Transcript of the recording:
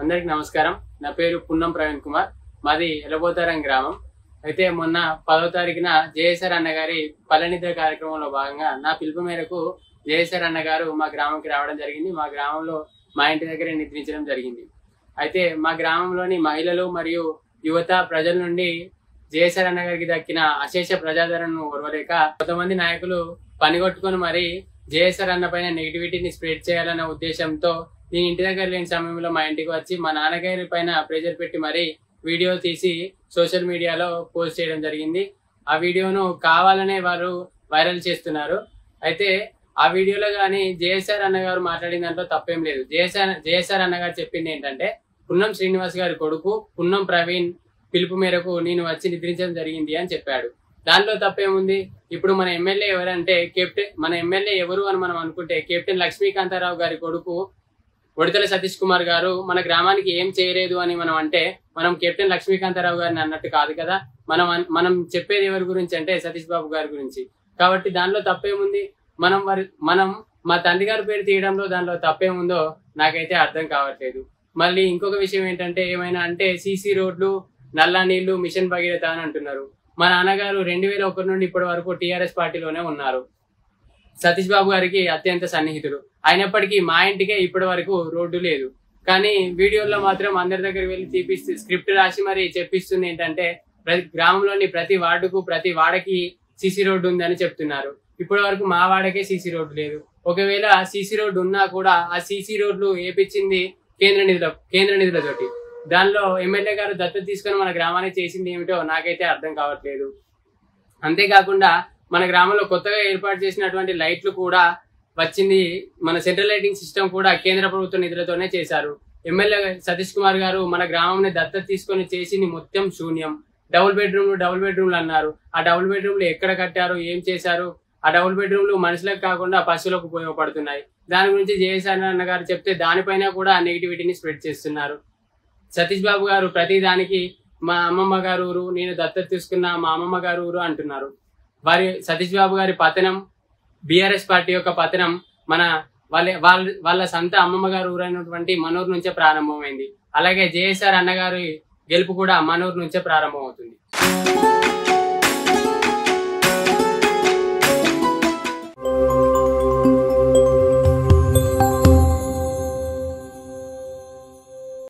అందరికి నమస్కారం నా పేరు పున్నం ప్రవీణ్ కుమార్ మాది ఎలబోతారం గ్రామం అయితే మొన్న పదో తారీఖున జేఎస్ఆర్ అన్న గారి పల్లనిద్ర కార్యక్రమంలో భాగంగా నా పిలుపు మేరకు జేఎస్ఆర్ అన్న గారు మా గ్రామంకి రావడం జరిగింది మా గ్రామంలో మా ఇంటి దగ్గరే నిద్రించడం జరిగింది అయితే మా గ్రామంలోని మహిళలు మరియు యువత ప్రజల నుండి జేఎస్ఆర్ అన్న గారికి దక్కిన అశేష ప్రజాదరణను ఓర్వలేక కొంతమంది నాయకులు పనిగొట్టుకొని మరి జేఎస్ఆర్ అన్న పైన నెగిటివిటీని స్ప్రెడ్ చేయాలన్న ఉద్దేశంతో నేను ఇంటి దగ్గర లేని సమయంలో మా ఇంటికి వచ్చి మా నాన్నగారి పైన ప్రెజర్ పెట్టి మరి వీడియో తీసి సోషల్ మీడియాలో పోస్ట్ చేయడం జరిగింది ఆ వీడియోను కావాలనే వారు వైరల్ చేస్తున్నారు అయితే ఆ వీడియోలో కానీ జేఎస్ఆర్ అన్న గారు మాట్లాడిన దాంట్లో తప్పేం లేదు జేఎస్ఆర్ జేఎస్ఆర్ అన్న గారు చెప్పింది ఏంటంటే పున్నం శ్రీనివాస్ గారి కొడుకు పున్నం ప్రవీణ్ పిలుపు మేరకు నేను వచ్చి నిద్రించడం జరిగింది అని చెప్పాడు దానిలో తప్పేముంది ఇప్పుడు మన ఎమ్మెల్యే ఎవరంటే కెప్టెన్ మన ఎమ్మెల్యే ఎవరు అని మనం అనుకుంటే కెప్టెన్ లక్ష్మీకాంతారావు గారి కొడుకు ఒడితల సతీష్ కుమార్ గారు మన గ్రామానికి ఏం చేయలేదు అని మనం అంటే మనం కెప్టెన్ లక్ష్మీకాంతారావు గారిని అన్నట్టు కాదు కదా మనం అన్- మనం చెప్పేది ఎవరి గురించి అంటే సతీష్ బాబు గారి గురించి కాబట్టి దానిలో తప్పేముంది మనం వారి మనం మా తండ్రి గారి పేరు తీయడంలో దానిలో తప్పేముందో నాకైతే అర్థం కావట్లేదు మళ్ళీ ఇంకొక విషయం ఏంటంటే ఏమైనా అంటే సీసీ రోడ్లు నల్ల నీళ్లు మిషన్ భగీరథ అని అంటున్నారు మా నాన్నగారు రెండు వేల ఒకటి నుండి ఇప్పటి వరకు టీఆర్ఎస్ పార్టీలోనే ఉన్నారు సతీష్ బాబు గారికి అత్యంత సన్నిహితుడు అయినప్పటికీ మా ఇంటికే ఇప్పటి వరకు రోడ్డు లేదు కానీ వీడియోలో మాత్రం అందరి దగ్గర వెళ్ళి తీపిస్తూ స్క్రిప్ట్ రాసి మరి చెప్పిస్తుంది ఏంటంటే ప్రతి గ్రామంలోని ప్రతి వార్డుకు ప్రతి వాడకి సీసీ రోడ్డు ఉందని చెప్తున్నారు ఇప్పటి వరకు మా వాడకే సీసీ రోడ్డు లేదు ఒకవేళ సీసీ రోడ్డు ఉన్నా కూడా ఆ సీసీ రోడ్లు వేపించింది కేంద్ర నిధుల కేంద్ర నిధులతోటి దానిలో ఎమ్మెల్యే గారు దత్తత తీసుకొని మన గ్రామానికి చేసింది ఏమిటో నాకైతే అర్థం కావట్లేదు అంతేకాకుండా మన గ్రామంలో కొత్తగా ఏర్పాటు చేసినటువంటి లైట్లు కూడా వచ్చింది మన సెంట్రల్ లైటింగ్ సిస్టమ్ కూడా కేంద్ర ప్రభుత్వ నిధులతోనే చేశారు ఎమ్మెల్యే సతీష్ కుమార్ గారు మన గ్రామంని దత్తత తీసుకొని చేసింది మొత్తం శూన్యం డబుల్ బెడ్రూమ్లు డబుల్ బెడ్రూమ్లు అన్నారు ఆ డబుల్ బెడ్రూమ్లు ఎక్కడ కట్టారు ఏం చేశారు ఆ డబుల్ బెడ్రూమ్లు మనుషులకు కాకుండా పశువులకు ఉపయోగపడుతున్నాయి దాని గురించి జయసారి అన్న గారు చెప్తే దానిపైన కూడా నెగిటివిటీని స్ప్రెడ్ చేస్తున్నారు సతీష్ బాబు గారు ప్రతి దానికి మా అమ్మమ్మ గారు ఊరు నేను దత్తత తీసుకున్న మా అమ్మమ్మ గారు ఊరు అంటున్నారు వారి సతీష్ బాబు గారి పతనం బీఆర్ఎస్ పార్టీ యొక్క పతనం మన వాళ్ళ వాళ్ళ వాళ్ళ సొంత అమ్మమ్మ గారు ఊరైనటువంటి మనూరు నుంచే ప్రారంభమైంది అలాగే జేఎస్ఆర్ అన్నగారి గెలుపు కూడా మనూరు నుంచే ప్రారంభమవుతుంది